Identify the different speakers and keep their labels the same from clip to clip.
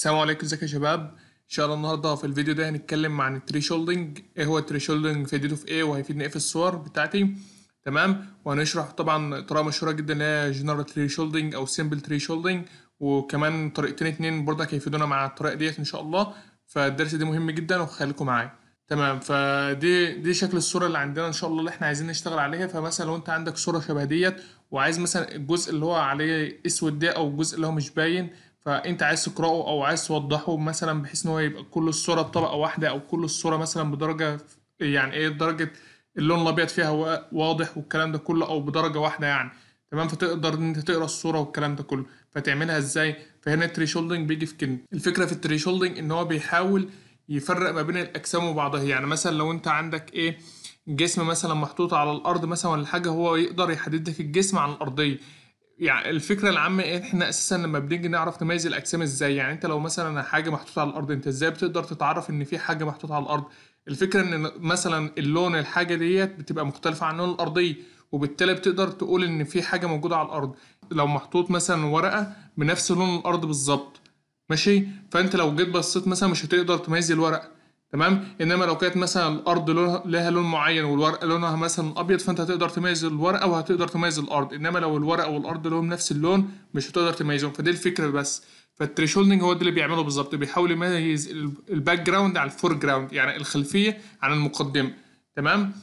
Speaker 1: السلام عليكم ازيك يا شباب ان شاء الله النهارده في الفيديو ده هنتكلم عن التري شولدنج ايه هو التري شولدنج فايدته في ايه وهيفيدنا ايه في الصور بتاعتي تمام وهنشرح طبعا طريقه مشهوره جدا اللي هي جنرال تري شولدنج او سيمبل تري شولدنج وكمان طريقتين اتنين برضك هيفيدونا مع الطريقه ديت ان شاء الله فالدرس ده مهم جدا وخليكم معايا تمام فدي دي شكل الصوره اللي عندنا ان شاء الله اللي احنا عايزين نشتغل عليها فمثلا لو انت عندك صوره شبه ديت وعايز مثلا الجزء اللي هو عليه اسود ده او الجزء اللي هو مش باين فانت عايز تقراه او عايز توضحه مثلا بحيث ان هو يبقى كل الصوره بطبقه واحده او كل الصوره مثلا بدرجه يعني ايه درجه اللون الابيض فيها واضح والكلام ده كله او بدرجه واحده يعني تمام فتقدر ان انت تقرا الصوره والكلام ده كله فتعملها ازاي فهنا التري شولدنج بيجي في كلمه الفكره في التري شولدنج ان هو بيحاول يفرق ما بين الاجسام وبعضها يعني مثلا لو انت عندك ايه جسم مثلا محطوط على الارض مثلا ولا حاجه هو يقدر يحدد لك الجسم عن الارضيه يعني الفكره العامه ايه احنا اساسا لما بنيجي نعرف نميز الاجسام ازاي يعني انت لو مثلا حاجه محطوطه على الارض انت ازاي بتقدر تتعرف ان في حاجه محطوطه على الارض الفكره ان مثلا اللون الحاجه ديت بتبقى مختلفه عن لون الارضيه وبالتالي بتقدر تقول ان في حاجه موجوده على الارض لو محطوط مثلا ورقه بنفس لون الارض بالظبط ماشي فانت لو جيت بصيت مثلا مش هتقدر تميز الورقه تمام انما لو كانت مثلا الارض لونها لها لون معين والورقه لونها مثلا ابيض فانت هتقدر تميز الورقه وهتقدر تميز الارض انما لو الورقه والارض لهم نفس اللون مش هتقدر تميزهم فدي الفكره بس فالتريشولدنج هو ده اللي بيعمله بالظبط بيحاول يميز الباك جراوند على الفور جراوند يعني الخلفيه عن المقدمه تمام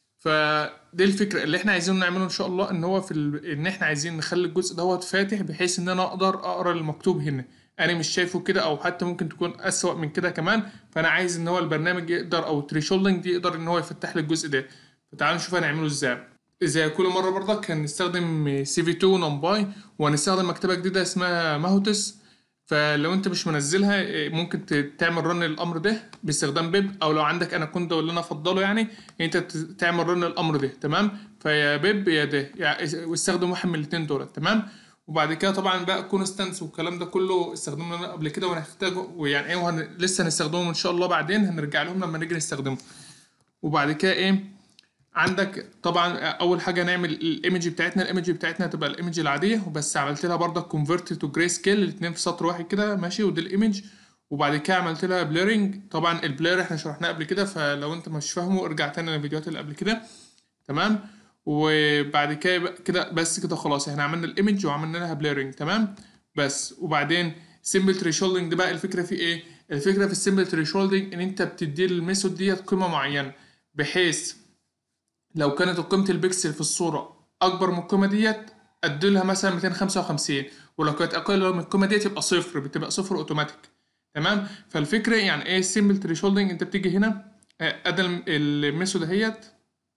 Speaker 1: فدي الفكره اللي احنا عايزين نعمله ان شاء الله ان هو في ال... ان احنا عايزين نخلي الجزء دوت فاتح بحيث ان انا اقدر اقرا المكتوب هنا انا مش شايفه كده او حتى ممكن تكون اسوأ من كده كمان فانا عايز ان هو البرنامج يقدر او التريشولدنج دي يقدر ان هو يفتح لي الجزء ده فتعالوا نشوف هنعمله ازاي زي كل مره برضك هنستخدم سي في 2 نمباي وهنستخدم مكتبه جديده اسمها ماهوتس فلو انت مش منزلها ممكن تعمل رن الامر ده باستخدام بيب او لو عندك انا كنت اللي انا افضله يعني انت تعمل رن الامر ده تمام فيا بيب يا ده يعني استخدم واحد من الاثنين دول تمام وبعد كده طبعا بقى كونستانس والكلام ده كله استخدمناه قبل كده وهنحتاجه ويعني ايه وهن... لسه هنستخدمهم ان شاء الله بعدين هنرجع لهم لما نيجي نستخدمهم وبعد كده ايه عندك طبعا اول حاجه نعمل الايمج بتاعتنا الايمج بتاعتنا هتبقى الايمج العاديه وبس عملت لها برضك كونفرت تو جراي سكيل الاثنين في سطر واحد كده ماشي ودي الايمج وبعد كده عملت لها بليرنج طبعا البلير احنا شرحناه قبل كده فلو انت مش فاهمه ارجع تاني للفيديوهات اللي قبل كده تمام وبعد كده كده بس كده خلاص احنا عملنا الايمج وعملنا لها بليرنج تمام بس وبعدين سيمبل تريشولدنج ده بقى الفكره في ايه الفكره في السيمبل تريشولدنج ان انت بتدي للميثود ديت قيمه معينه بحيث لو كانت قيمه البكسل في الصوره اكبر من القيمه ديت ادي لها مثلا 255 ولو كانت اقل من القيمه ديت يبقى صفر بتبقى صفر اوتوماتيك تمام فالفكره يعني ايه سيمبل تريشولدنج انت بتيجي هنا ادي الميثود اهيت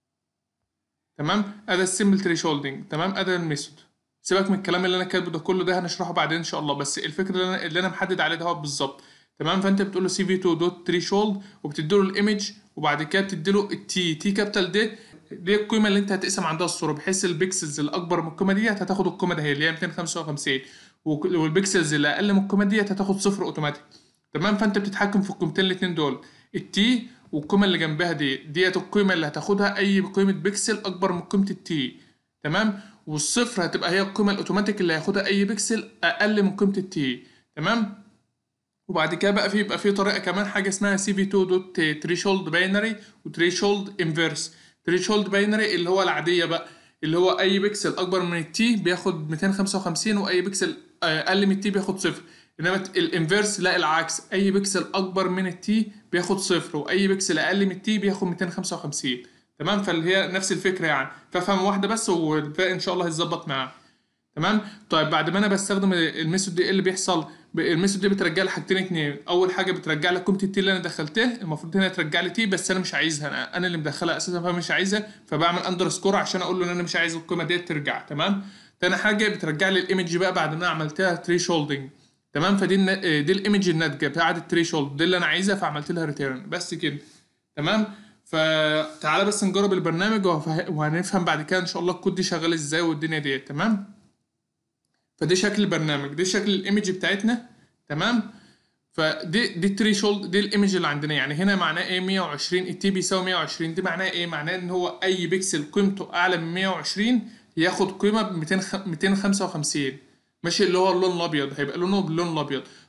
Speaker 1: تمام ادي السيمبل تريشولدنج تمام ادي الميثود سيبك من الكلام اللي انا كاتبه ده كله ده هنشرحه بعدين ان شاء الله بس الفكره اللي انا اللي انا محدد عليه ده بالظبط تمام فانت بتقول له سي في 2 دوت تريشولد وبتدي له الايمج وبعد كده بتدي له التي تي كابيتال دي دي القيمه اللي انت هتقسم عندها الصوره بحيث البيكسلز الاكبر من القيمه ديت هتاخد القيمه ده هي اللي هي 255 والبيكسلز اللي اقل من القيمه ديت هتاخد صفر اوتوماتيك تمام فانت بتتحكم في القيمتين الاثنين دول التي والقيمه اللي جنبها دي ديت القيمه اللي هتاخدها اي قيمه بيكسل اكبر من قيمه التي تمام والصفر هتبقى هي القيمه الاوتوماتيك اللي هياخدها اي بيكسل اقل من قيمه التي تمام وبعد كده بقى في يبقى في طريقه كمان حاجه اسمها سي في 2 دوت تريشولد باينري وتريشولد انفيرس تريشولد باينري اللي هو العاديه بقى اللي هو اي بيكسل اكبر من التي بياخد 255 واي بيكسل اقل من التي بياخد صفر انما الانفيرس لا العكس اي بيكسل اكبر من التي بياخد صفر واي بيكسل اقل من التي بياخد 255 تمام فاللي هي نفس الفكره يعني فافهم واحده بس والباقي ان شاء الله هيتظبط معاه تمام طيب بعد ما انا بستخدم الميثود دي ايه اللي بيحصل الميثود دي بترجع لي حاجتين اتنين اول حاجه بترجع لي قيمه التي اللي انا دخلتها المفروض هنا ترجع لي تي بس انا مش عايزها انا, أنا اللي مدخلها اساسا فمش عايزها فبعمل اندرسكور عشان اقول له ان انا مش عايز القيمه دي ترجع تمام تاني حاجه بترجع لي الايمج بقى بعد ما انا عملتها تري شولدنج تمام فدي دي الايمج الناتجه بتاعه التري شولد دي اللي انا عايزها فعملت لها ريتيرن بس كده تمام فتعالى بس نجرب البرنامج وهنفهم بعد كده ان شاء الله الكود دي شغال ازاي والدنيا ديت تمام فدي شكل البرنامج دي شكل الايمج بتاعتنا تمام فدي دي التري شولد دي الايمج اللي عندنا يعني هنا معناه ايه 120 التي بيساوي 120 دي معناه ايه معناه ان هو اي بيكسل قيمته اعلى من 120 ياخد قيمه ب 255 ماشي اللي هو اللون الابيض هيبقى لونه باللون الابيض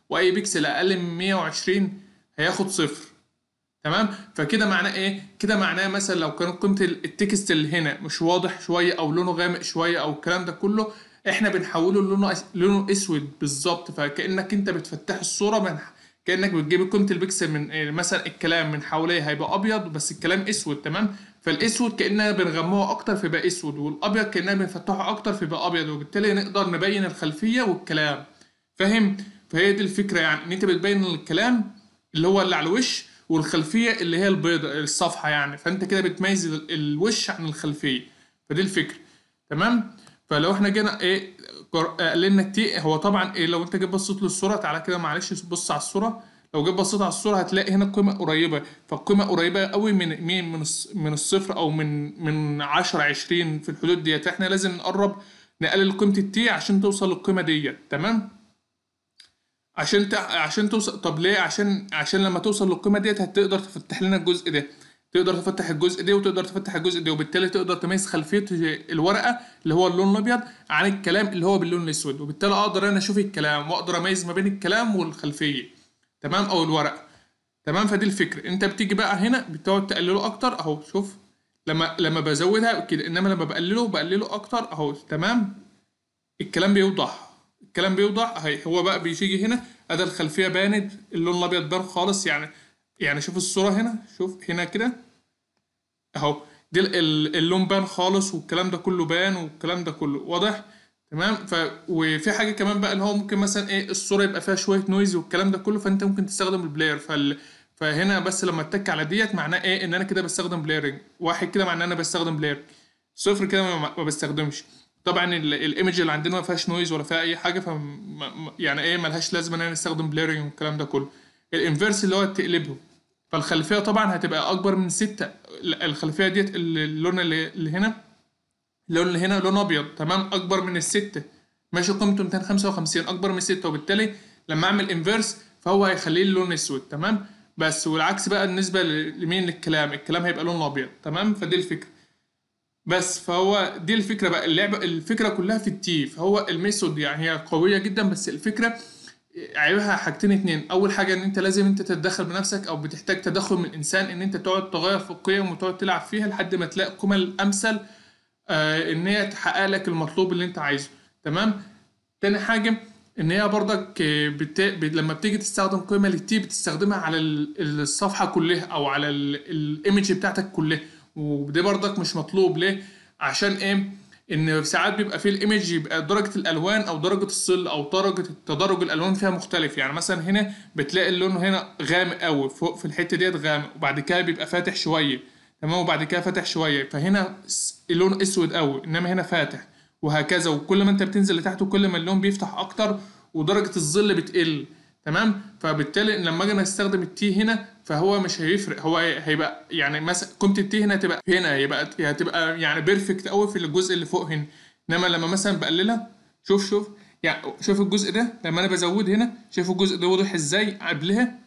Speaker 1: واي بيكسل اقل من 120 هياخد صفر تمام فكده معناه ايه كده معناه مثلا لو كانت قيمه التكست اللي هنا مش واضح شويه او لونه غامق شويه او الكلام ده كله احنا بنحوله لونه أس... لونه اسود بالظبط فكانك انت بتفتح الصوره من كانك بتجيب قيمه البكسل من إيه مثلا الكلام من حواليه هيبقى ابيض بس الكلام اسود تمام فالاسود كاننا بنغمقه اكتر فيبقى اسود والابيض كاننا بنفتحه اكتر فيبقى ابيض وبالتالي نقدر نبين الخلفيه والكلام فاهم فهي دي الفكره يعني ان انت بتبين الكلام اللي هو اللي على الوش والخلفيه اللي هي البيضة الصفحه يعني فانت كده بتميز ال- الوش عن الخلفيه فدي الفكره تمام فلو احنا جينا ايه قر- قللنا التي هو طبعا ايه لو انت جيت بصيت للصوره تعالى كده معلش بص على الصوره لو جيت بصيت على الصوره هتلاقي هنا قيمه قريبه فالقيمه قريبه قوي من مين من الص- من الصفر او من من 10 20 في الحدود ديت احنا لازم نقرب نقلل قيمه التي عشان توصل للقيمه ديت تمام عشان تع... عشان توصل طب ليه عشان عشان لما توصل للقيمه ديت هتقدر تفتح لنا الجزء ده تقدر تفتح الجزء ده وتقدر تفتح الجزء ده وبالتالي تقدر تميز خلفيه الورقه اللي هو اللون الابيض عن الكلام اللي هو باللون الاسود وبالتالي اقدر انا اشوف الكلام واقدر اميز ما بين الكلام والخلفيه تمام او الورقه تمام فدي الفكره انت بتيجي بقى هنا بتقعد تقلله اكتر اهو شوف لما لما بزودها كده انما لما بقلله بقلله اكتر اهو تمام الكلام بيوضح الكلام بيوضح هي هو بقى بيجي هنا ادي الخلفيه بانت اللون الابيض بان خالص يعني يعني شوف الصوره هنا شوف هنا كده اهو دي ال- ال- اللون بان خالص والكلام ده كله بان والكلام ده كله واضح تمام ف وفي حاجه كمان بقى اللي هو ممكن مثلا ايه الصوره يبقى فيها شويه نويز والكلام ده كله فانت ممكن تستخدم البلاير فال فهنا بس لما اتك على ديت معناه ايه ان انا كده بستخدم بلايرنج واحد كده معناه انا بستخدم بلاير صفر كده ما, ما بستخدمش طبعا ال- الايمج اللي عندنا ما فيهاش نويز ولا فيها اي حاجه ف يعني ايه ملهاش لازمه ان انا نستخدم بلايرنج والكلام ده كله الانفيرس اللي هو تقلبه فالخلفيه طبعا هتبقى اكبر من ستة الخلفيه ديت اللون اللي اللي هنا اللون اللي هنا لون ابيض تمام اكبر من الستة ماشي قيمته 255 اكبر من الستة وبالتالي لما اعمل انفيرس فهو هيخليه اللون اسود تمام بس والعكس بقى بالنسبه ل- لمين للكلام الكلام هيبقى لونه ابيض تمام فدي الفكره بس فهو دي الفكره بقى اللعبه الفكره كلها في التي فهو الميثود يعني هي قويه جدا بس الفكره عيبها حاجتين اتنين اول حاجه ان انت لازم انت تتدخل بنفسك او بتحتاج تدخل من الانسان ان انت تقعد تغير في القيم وتقعد تلعب فيها لحد ما تلاقي القيمه الامثل آه ان هي تحقق لك المطلوب اللي انت عايزه تمام تاني حاجه ان هي برضك آه، بت... بت... لما بتيجي تستخدم قيمه للتي بتستخدمها على ال- الصفحه كلها او على الايمج بتاعتك كلها وده برضك مش مطلوب ليه عشان ايه ان ساعات بيبقى في الايمج يبقى درجه الالوان او درجه الظل او درجه تدرج الالوان فيها مختلف يعني مثلا هنا بتلاقي اللون هنا غامق قوي فوق في الحته ديت غامق وبعد كده بيبقى فاتح شويه تمام وبعد كده فاتح شويه فهنا س- اللون اسود قوي انما هنا فاتح وهكذا وكل ما انت بتنزل لتحت كل ما اللون بيفتح اكتر ودرجه الظل بتقل تمام فبالتالي لما اجي استخدم التي هنا فهو مش هيفرق هو هي- هيبقى يعني مثلا قيمه التي هنا تبقى هنا هيبقى هتبقى يعني بيرفكت قوي في الجزء اللي فوق هنا انما لما مثلا بقللها شوف شوف يعني شوف الجزء ده لما انا بزود هنا شوف الجزء ده واضح ازاي قبلها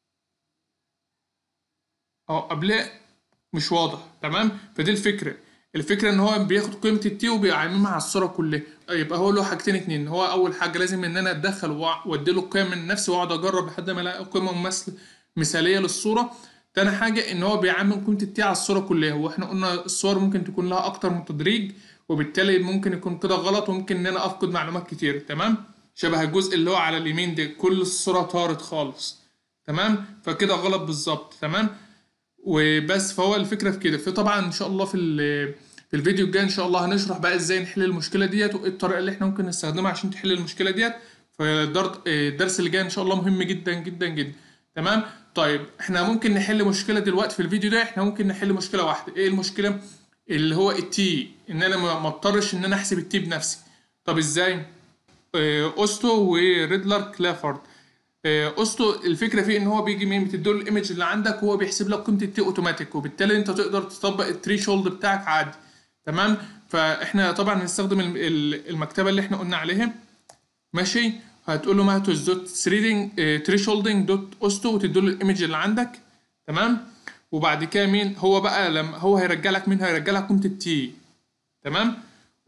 Speaker 1: اه قبلها مش واضح تمام فدي الفكره الفكره ان هو بياخد قيمه التي وبيعممها على الصوره كلها يبقى هو له حاجتين اتنين هو اول حاجه لازم ان انا اتدخل وأع- وادي له قيم من نفسي واقعد اجرب لحد ما الاقي قيمه مماثله مثاليه للصوره تاني حاجه ان هو بيعمم قيمه التي على الصوره كلها واحنا قلنا الصور ممكن تكون لها اكتر من تدريج وبالتالي ممكن يكون كده غلط وممكن ان انا افقد معلومات كتير تمام شبه الجزء اللي هو على اليمين ده كل الصوره طارت خالص تمام فكده غلط بالظبط تمام وبس فهو الفكره في كده في طبعا ان شاء الله في ال- في الفيديو الجاي ان شاء الله هنشرح بقى ازاي نحل المشكله ديت وايه الطريقه اللي احنا ممكن نستخدمها عشان تحل المشكله ديت فالدرس اللي جاي ان شاء الله مهم جدا جدا جدا تمام طيب احنا ممكن نحل مشكله دلوقتي في الفيديو ده احنا ممكن نحل مشكله واحده ايه المشكله اللي هو التي ان انا ما ما اضطرش ان انا احسب التي بنفسي طب ازاي آه، اوستو وريدلر كلافورد آه، اوستو الفكره فيه ان هو بيجي مين بتديله الايمج اللي عندك وهو بيحسب لك قيمه التي اوتوماتيك وبالتالي انت تقدر تطبق التري شولد بتاعك عادي تمام فاحنا طبعا هنستخدم الم- ال- المكتبه اللي احنا قلنا عليها ماشي هتقول له ماتوس دوت ثريدنج تري شولدنج دوت اوستو وتديله الايمج اللي عندك تمام وبعد كده مين هو بقى لما هو هيرجع لك مين هيرجع لك قيمه التي تمام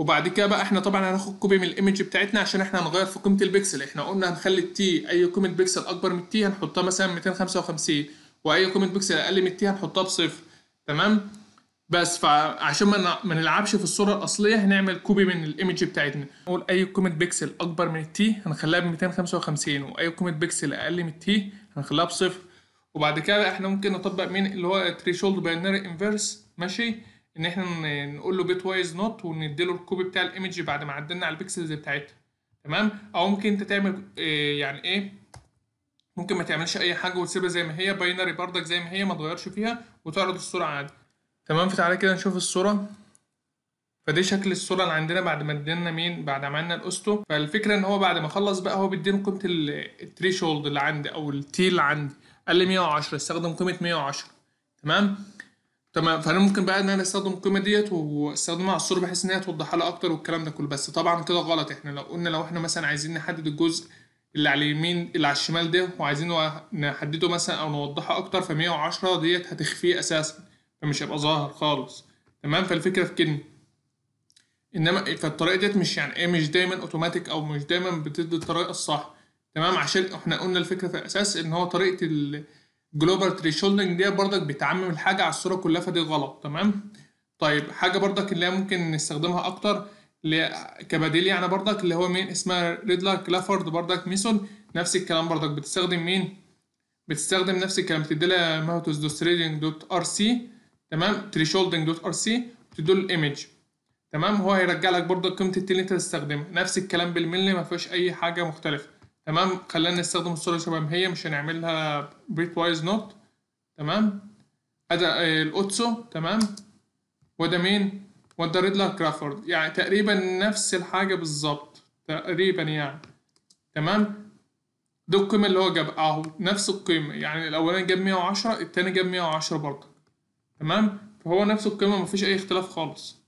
Speaker 1: وبعد كده بقى احنا طبعا هناخد كوبي من الايمج بتاعتنا عشان احنا هنغير في قيمه البكسل احنا قلنا هنخلي التي اي قيمه بكسل اكبر من التي هنحطها مثلا 255 واي قيمه بكسل اقل من التي هنحطها بصفر تمام بس فعشان ما ما نلعبش في الصوره الاصليه هنعمل كوبي من الايمج بتاعتنا نقول اي قيمه بكسل اكبر من التي هنخليها ب 255 واي قيمه بكسل اقل من التي هنخليها بصفر وبعد كده احنا ممكن نطبق مين اللي هو تريشولد باينري انفيرس ماشي ان احنا نقول له بيت وايز نوت ونديله الكوبي بتاع الايمج بعد ما عدلنا على البكسلز بتاعتها تمام او ممكن انت تعمل إيه يعني ايه ممكن ما تعملش اي حاجه وتسيبها زي ما هي باينري بردك زي ما هي ما تغيرش فيها وتعرض الصوره عادي تمام فتعالى كده نشوف الصوره فدي شكل الصوره اللي عندنا بعد ما ادينا مين بعد ما عملنا الاوستو فالفكره ان هو بعد ما خلص بقى هو بيديني قيمه التريشولد اللي عندي او التي اللي عندي قال لي 110 استخدم قيمه 110 تمام تمام فانا ممكن بقى ان انا استخدم القيمه ديت واستخدمها على الصوره بحيث ان هي توضحها لي اكتر والكلام ده كله بس طبعا كده غلط احنا لو قلنا لو احنا مثلا عايزين نحدد الجزء اللي على اليمين اللي على الشمال ده وعايزين نحدده مثلا او نوضحه اكتر ف 110 ديت هتخفيه اساسا فمش هيبقى ظاهر خالص تمام فالفكره في كده انما فالطريقه ديت مش يعني ايه مش دايما اوتوماتيك او مش دايما بتدي الطريقه الصح تمام عشان احنا قلنا الفكره في الاساس ان هو طريقه الجلوبال تريشولدنج دي برضك بتعمم الحاجه على الصوره كلها فدي غلط تمام طيب حاجه برضك اللي هي ممكن نستخدمها اكتر اللي كبديل يعني برضك اللي هو مين اسمها ريدلر كلافورد برضك ميثود نفس الكلام برضك بتستخدم مين بتستخدم نفس الكلام بتدي لها ماوتوس دوستريدنج دوت ار سي تمام تريشولدنج دوت ار سي وتدي له الايمج تمام هو هيرجع لك برضك قيمه التي اللي انت تستخدمها نفس الكلام بالملي ما فيهوش اي حاجه مختلفه تمام خلينا نستخدم الصوره شبه ما هي مش هنعملها بيت وايز نوت تمام ادي الاوتسو تمام وده مين وده ريدلر كرافورد يعني تقريبا نفس الحاجه بالظبط تقريبا يعني تمام ده القيمه اللي هو جاب اهو نفس القيمه يعني الاولاني جاب 110 التاني جاب 110 برضه تمام فهو نفس القيمه مفيش اي اختلاف خالص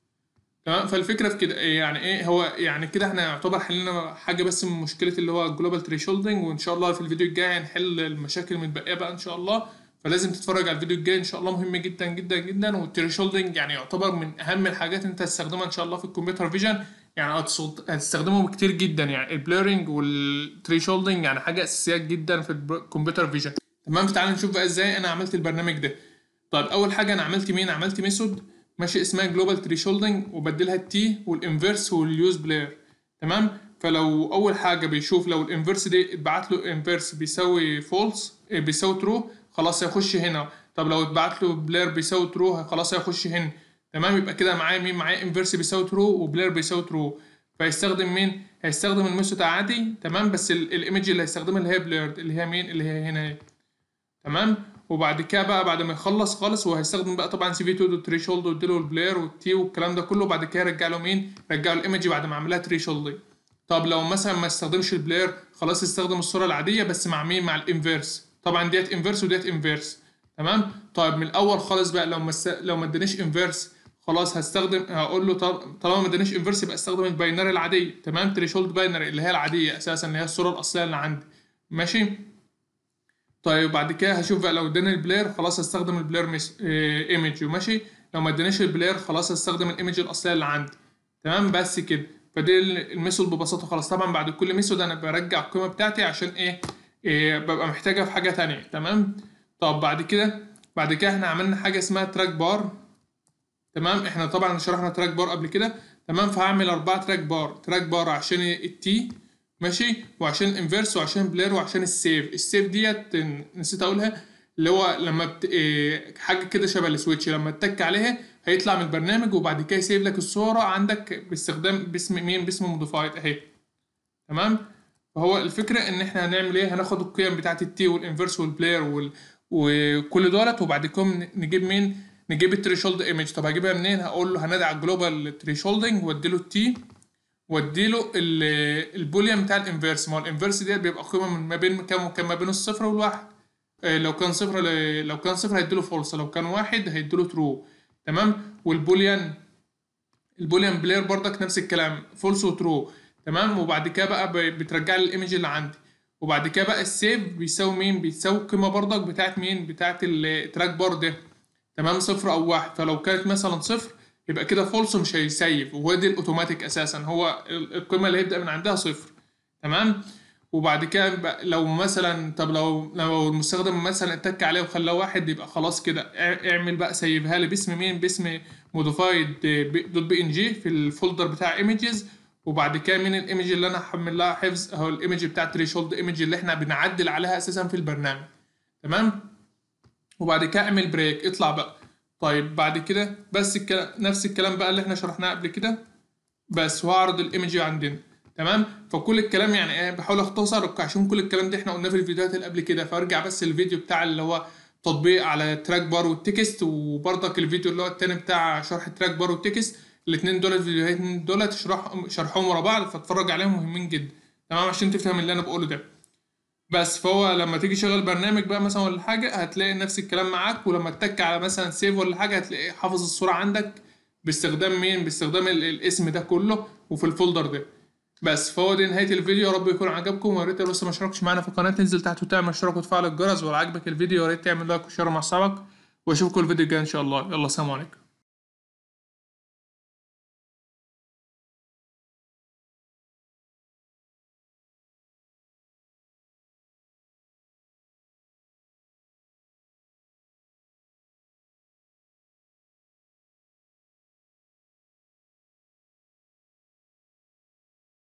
Speaker 1: تمام فالفكره في كده يعني ايه هو يعني كده احنا يعتبر حلنا حاجه بس من مشكله اللي هو الجلوبال تريشولدنج وان شاء الله في الفيديو الجاي هنحل المشاكل المتبقيه بقى ان شاء الله فلازم تتفرج على الفيديو الجاي ان شاء الله مهم جدا جدا جدا والتريشولدنج يعني يعتبر من اهم الحاجات انت هتستخدمها ان شاء الله في الكمبيوتر فيجن يعني هتستخدمه كتير جدا يعني البليرنج والتريشولدنج يعني حاجه اساسيات جدا في الكمبيوتر فيجن تمام تعالى نشوف بقى ازاي انا عملت البرنامج ده طيب اول حاجه انا عملت مين عملت ميثود ماشي اسمها جلوبال تريشولدنج وبدلها التي والانفيرس واليوز بلاير تمام فلو اول حاجه بيشوف لو الانفيرس دي اتبعت له انفيرس بيساوي فولس بيساوي ترو خلاص هيخش هنا طب لو اتبعت له بلاير بيساوي ترو خلاص هيخش هنا تمام يبقى كده معايا مين معايا انفيرس بيساوي ترو وبلاير بيساوي ترو فهيستخدم مين هيستخدم الميثود عادي تمام بس الايمج اللي هيستخدمها اللي هي بلاير اللي هي مين اللي هي هنا تمام وبعد كده بقى بعد ما يخلص خالص هو هيستخدم بقى طبعا سي في 2 تريشولد واديله البلاير والتي والكلام ده كله وبعد كده يرجع له مين؟ يرجع له الايمج بعد ما عملها تريشولد طب لو مثلا ما استخدمش البلاير خلاص استخدم الصوره العاديه بس مع مين؟ مع الانفيرس طبعا ديت انفيرس وديت انفيرس تمام؟ طيب من الاول خالص بقى لو ما لو ما ادانيش انفيرس خلاص هستخدم هقول له طالما ما ادانيش انفيرس يبقى استخدم الباينري العاديه تمام تريشولد باينري اللي هي العاديه اساسا اللي هي الصوره الاصليه اللي عندي ماشي طيب بعد كده هشوف بقى لو اداني البلاير خلاص هستخدم البلاير مش... اه... ايمج ماشي لو ما ادانيش البلاير خلاص هستخدم الايمج الاصليه اللي عندي تمام بس كده فدي الميثود ببساطه خلاص طبعا بعد كل ميثود انا برجع القيمه بتاعتي عشان ايه, إيه ببقى محتاجها في حاجه تانية تمام طب بعد كده بعد كده احنا عملنا حاجه اسمها تراك بار تمام احنا طبعا شرحنا تراك بار قبل كده تمام فهعمل اربعه تراك بار تراك بار عشان التي ماشي وعشان الانفيرس وعشان بلاير وعشان السيف السيف ديت نسيت اقولها اللي هو لما بت... إيه حاجه كده شبه السويتش لما تتك عليها هيطلع من البرنامج وبعد كده يسيب لك الصوره عندك باستخدام باسم مين باسم موديفايد اهي تمام فهو الفكره ان احنا هنعمل ايه هناخد القيم بتاعه التي والانفيرس والبلاير وال... وكل دولت وبعد كده نجيب مين نجيب التريشولد ايمج طب هجيبها منين هقول له هنادي على الجلوبال تريشولدنج وادي له التي واديله البوليان بتاع الانفيرس ما هو الانفيرس ديت بيبقى قيمه من ما بين كام وكام ما بين الصفر والواحد إيه لو كان صفر لو كان صفر هيديله فولس لو كان واحد هيديله ترو تمام والبوليان البوليان بلاير برضك نفس الكلام فولس وترو تمام وبعد كده بقى بترجع لي الايمج اللي عندي وبعد كده بقى السيف بيساوي مين بيساوي القيمه برضك بتاعت مين بتاعت التراك بار ده تمام صفر او واحد فلو كانت مثلا صفر يبقى كده فولس مش هيسيف وهو دي الاوتوماتيك اساسا هو ال- القيمه اللي هيبدا من عندها صفر تمام وبعد كده بقى- لو مثلا طب لو لو المستخدم مثلا اتك عليه وخلاه واحد يبقى خلاص كده اع- اعمل بقى سيفها لي باسم مين باسم موديفايد دوت بي ان جي في الفولدر بتاع ايمجز وبعد كده من الايمج اللي انا هحمل لها حفظ اهو الايمج بتاع تريشولد ايمج اللي احنا بنعدل عليها اساسا في البرنامج تمام وبعد كده اعمل بريك اطلع بقى طيب بعد كده بس الكلام نفس الكلام بقى اللي احنا شرحناه قبل كده بس وهعرض الايمج عندنا تمام فكل الكلام يعني ايه بحاول اختصر عشان كل الكلام ده احنا قلناه في الفيديوهات اللي قبل كده فارجع بس الفيديو بتاع اللي هو تطبيق على تراك بار والتكست وبرضك الفيديو اللي هو التاني بتاع شرح تراك بار والتكست الاتنين دول الفيديوهين دول تشرح شرحهم ورا بعض فاتفرج عليهم مهمين جدا تمام عشان تفهم اللي انا بقوله ده بس فهو لما تيجي تشغل برنامج بقى مثلا ولا حاجه هتلاقي نفس الكلام معاك ولما تتك على مثلا سيف ولا حاجه هتلاقي حافظ الصوره عندك باستخدام مين باستخدام ال- الاسم ده كله وفي الفولدر ده بس فهو دي نهايه الفيديو يا رب يكون عجبكم ويا ريت لو لسه ما اشتركتش معانا في القناه تنزل تحت وتعمل اشتراك وتفعل الجرس ولو عجبك الفيديو يا ريت تعمل لايك وشير مع اصحابك واشوفكم الفيديو الجاي ان شاء الله يلا سلام عليكم